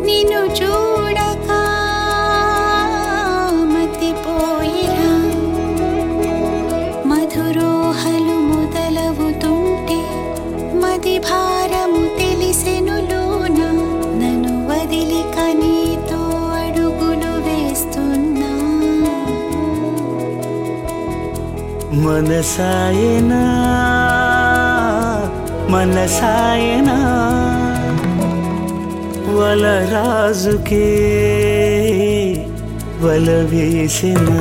నిన్ను చూడక మతిపోయిరా మధురోహలు మొదలవుతుంటే మది భారము తెలిసెనులోన నన్ను వదిలి కనీతో అడుగులు వేస్తున్నా మనసాయనా మనసాయనా వల రాజుకే వల వేసిన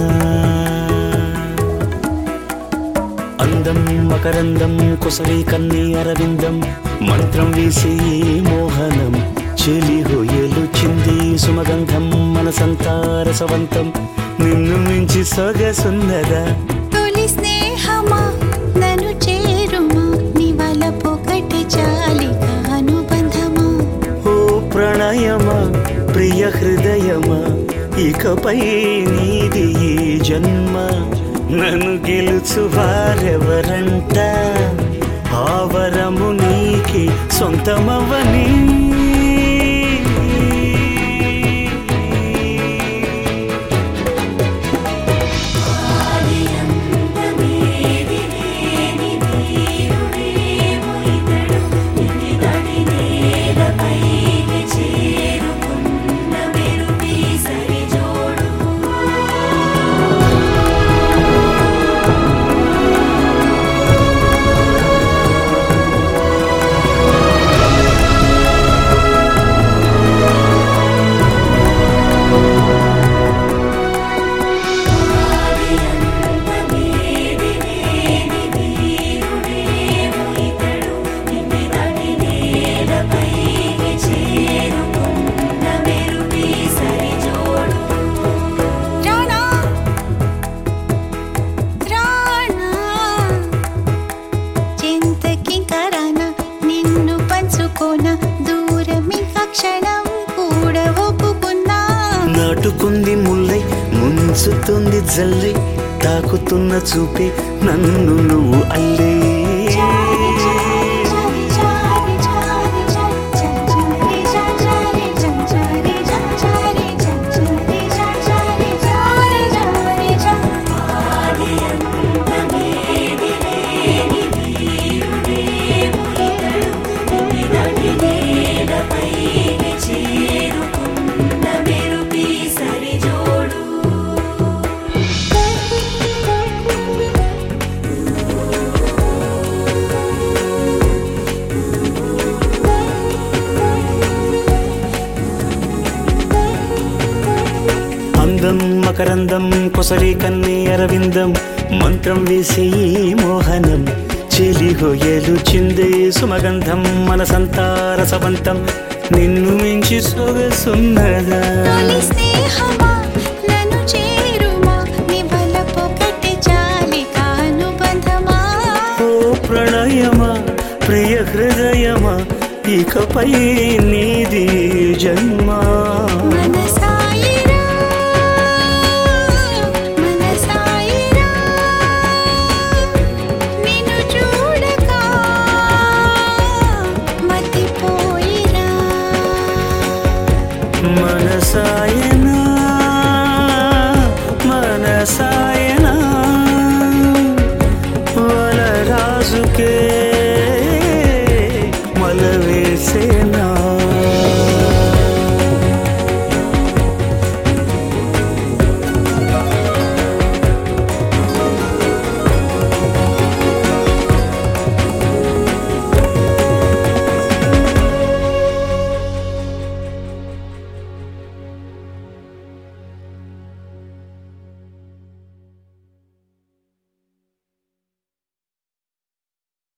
అందం మకరందం కుసరి కన్ని అరవిందం మంత్రం వేసి మోహనం చెలి హొయ్యలు చింది సుమగంధం మనసంతా రసవంతం నిన్ను మించి సొగసున్నదా తొలి స్నేహమా నన్ను చేరుమా నివల పొగటి చాలిక అనుబంధమా ఓ ప్రణయమా ప్రియ హృదయమా ఇకపై నీది ఈ జన్మ నన్ను గెలుచు వారెవరంట ఆవరము నీకి సొంతమవని రాణా రాణా చింతకింకరానా నిన్ను పంచుకోన దూరమింక క్షణం కూడా ఒప్పుకున్నా నాటుకుంది ముల్లై ముంచుతుంది జల్లై తాకుతున్న చూపే నన్ను నువ్వు అల్లే చారి చారి చారి చారి చారి చారి చారి చారి చారి చారి చారి చారి చారి అందం మకరందం కొసరి కన్ని అరవిందం మంత్రం వేసే ఈ మోహనం చెలి హొయ్యలు చిందే సుమగంధం మనసంతా రసవంతం నిన్ను మించి సొగసున్నదా తొలి స్నేహమా నన్ను చేరుమా నివల పొగటి చాలిక అనుబంధమా ఓ ప్రణయమా ప్రియ హృదయమా ఇకపై నీది జన్మా మనసాయిరా మనసాయిరా నిన్ను చూడక మతిపోయిరా మనసాయనా